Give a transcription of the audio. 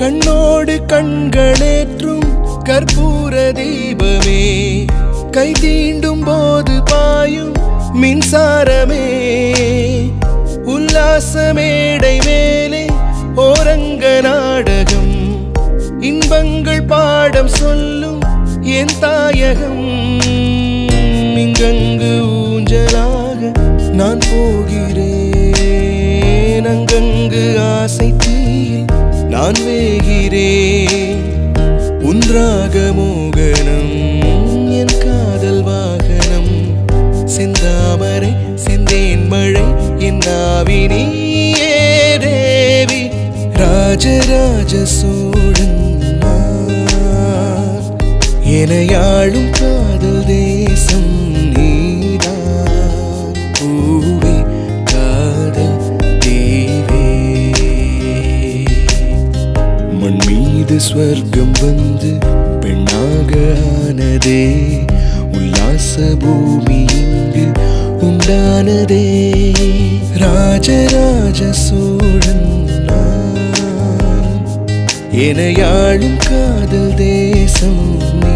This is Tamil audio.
கண்ணோடு கண்களேற்றும் கற்பூர தீபமே கை தீண்டும் போது பாயும் மின்சாரமே உல்லாச மேடை மேலே ஓரங்க நாடகம் இன்பங்கள் பாடம் சொல்லும் என் தாயகம் இங்கங்கு ஊஞ்சலாக நான் போகிறேன் அங்கங்கு ஆசை தீயில் நான் வேகிறேன் உன்றாக மோகனம் என் காதல் வாகனம் செந்தாமரை செந்தேன் மழை என் நாவினியே தேவி ராஜராஜ சோழன் நான். எனையாளும் காதல் தேசம் நீதான் பூவே காதல் தீவே மண் மீது ஸ்வர்க்கம் வந்து பெண்ணாக ஆனதே உல்லாச பூமி இங்கு உண்டானதே ராஜராஜ சோழன் நான். எனையாளும் காதல் தேசம் நீ